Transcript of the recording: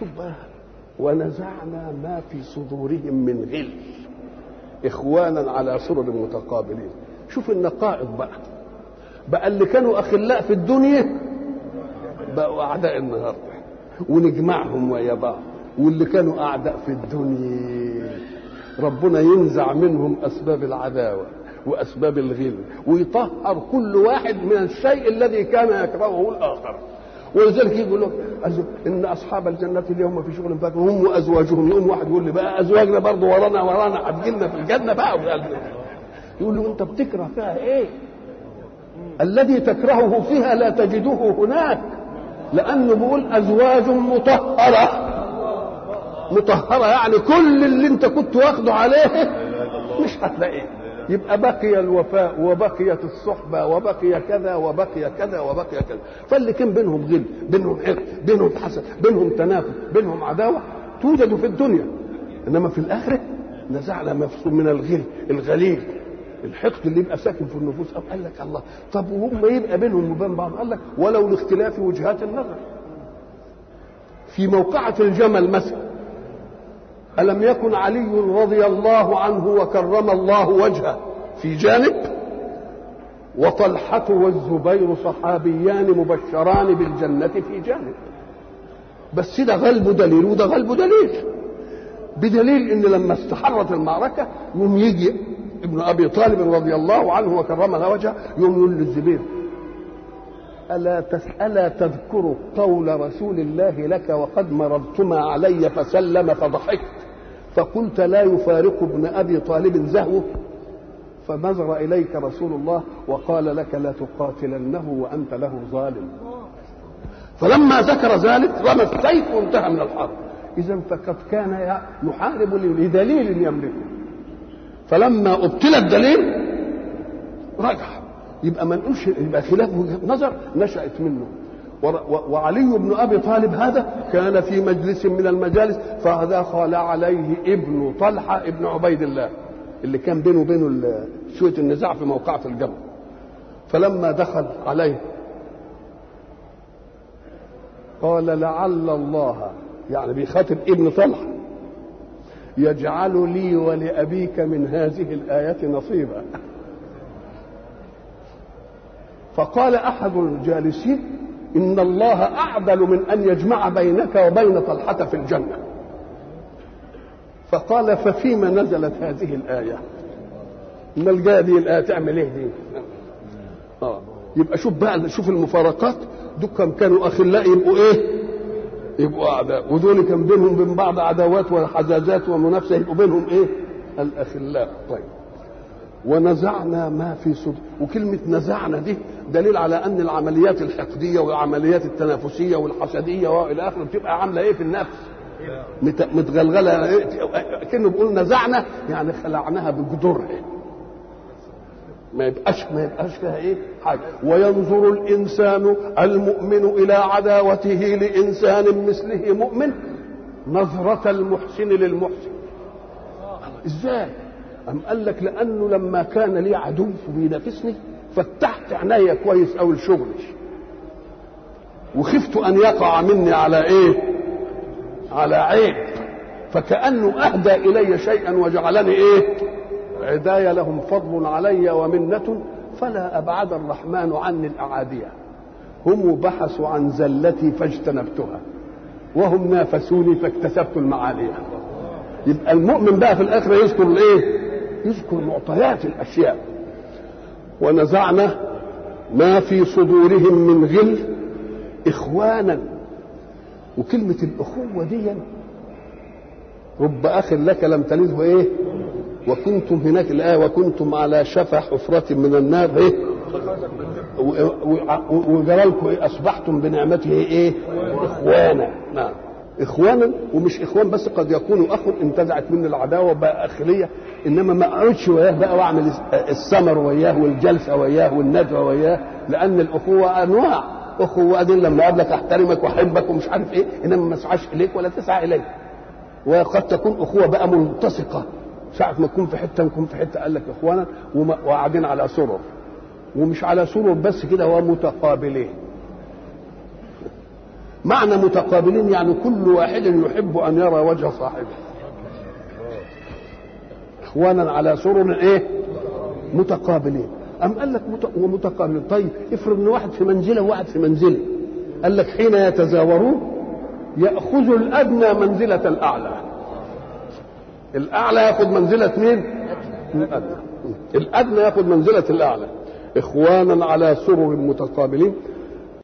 شوف بقى ونزعنا ما في صدورهم من غل اخوانا على سرر متقابلين شوف النقائض بقى بقى اللي كانوا اخلاء في الدنيا بقوا اعداء النهارده ونجمعهم ويا بعض واللي كانوا اعداء في الدنيا ربنا ينزع منهم اسباب العداوه واسباب الغل ويطهر كل واحد من الشيء الذي كان يكرهه الاخر ولذلك يقول لك ان اصحاب الجنه اليوم في شغل فاكر هم وازواجهم يقوم واحد يقول لي بقى ازواجنا برضه ورانا ورانا هتجيلنا في الجنه بقى يقول له انت بتكره فيها ايه؟ الذي تكرهه فيها لا تجده هناك لانه بيقول ازواج مطهره مطهره يعني كل اللي انت كنت واخده عليه مش هتلاقيه يبقى بقي الوفاء وبقيت الصحبة وبقي كذا وبقي كذا وبقي كذا فاللي كان بينهم غل بينهم حقد بينهم حسد بينهم تنافس بينهم عداوة توجد في الدنيا إنما في الآخرة نزعنا مفصول من الغل الغليل الحقد اللي يبقى ساكن في النفوس أو قال لك الله طب وهم يبقى بينهم وبين بعض قال لك ولو لاختلاف وجهات النظر في موقعة الجمل مثلا ألم يكن علي رضي الله عنه وكرم الله وجهه في جانب وطلحة والزبير صحابيان مبشران بالجنة في جانب بس ده غلبه دليل وده غلبه دليل بدليل ان لما استحرت المعركة يوم يجي ابن ابي طالب رضي الله عنه وكرم الله وجهه يوم يقول للزبير ألا تس... ألا تذكر قول رسول الله لك وقد مرضتما علي فسلم فضحكت فقلت لا يفارق ابن أبي طالب زهوه فنظر إليك رسول الله وقال لك لا تقاتلنه وأنت له ظالم فلما ذكر ذلك رمى السيف وانتهى من الحرب إذا فقد كان يحارب لدليل يملكه فلما ابتلى الدليل رجع يبقى ما نقولش يبقى خلاف وجهه نظر نشأت منه وعلي بن ابي طالب هذا كان في مجلس من المجالس فدخل عليه ابن طلحه ابن عبيد الله اللي كان بينه وبينه شويه النزاع في موقعة الجبل فلما دخل عليه قال لعل الله يعني بيخاطب ابن طلحه يجعل لي ولابيك من هذه الايه نصيبا فقال احد الجالسين ان الله اعدل من ان يجمع بينك وبين طلحه في الجنه فقال ففيما نزلت هذه الايه ما الجايه دي الايه تعمل ايه دي اه يبقى شوف بقى شوف المفارقات دول كانوا اخلاء يبقوا ايه يبقوا اعداء ودول كان بينهم بين بعض عداوات وحزازات ومنافسه يبقوا بينهم ايه الاخلاء طيب ونزعنا ما في صدور وكلمة نزعنا دي دليل على أن العمليات الحقدية والعمليات التنافسية والحسدية وإلى آخره بتبقى عاملة إيه في النفس متغلغلة كأنه بيقول نزعنا يعني خلعناها بجدرها ما يبقاش ما يبقاش فيها ايه حاجه وينظر الانسان المؤمن الى عداوته لانسان مثله مؤمن نظره المحسن للمحسن ازاي أم قال لك لأنه لما كان لي عدو بينافسني فتحت عينيا كويس أوي لشغلي وخفت أن يقع مني على إيه؟ على عيب فكأنه أهدى إلي شيئا وجعلني إيه؟ عداية لهم فضل علي ومنة فلا أبعد الرحمن عني الأعادية هم بحثوا عن زلتي فاجتنبتها وهم نافسوني فاكتسبت المعالية يبقى المؤمن بقى في الآخرة يذكر الإيه؟ يذكر معطيات الاشياء ونزعنا ما في صدورهم من غل اخوانا وكلمه الاخوه دي رب اخ لك لم تلده ايه وكنتم هناك الايه وكنتم على شفا حفره من النار ايه وجرالكم إيه اصبحتم بنعمته ايه اخوانا نعم اخوانا ومش اخوان بس قد يكون اخ انتزعت منه العداوه بقى اخليه انما ما اقعدش وياه بقى واعمل السمر وياه والجلسه وياه والندوه وياه لان الاخوه انواع اخوه دي لما اقابلك احترمك واحبك ومش عارف ايه انما ما اسعاش اليك ولا تسعى الي وقد تكون اخوه بقى ملتصقه ساعة ما تكون في حتة نكون في حتة قال لك إخوانا وقاعدين على سرر ومش على سرر بس كده ومتقابلين معنى متقابلين يعني كل واحد يحب ان يرى وجه صاحبه اخوانا على سرر ايه متقابلين ام قال لك مت... ومتقابلين طيب افرض ان واحد في منزله وواحد في منزله قال لك حين يتزاورون ياخذ الادنى منزله الاعلى الاعلى ياخذ منزله مين الادنى الادنى ياخذ منزله الاعلى اخوانا على سرر متقابلين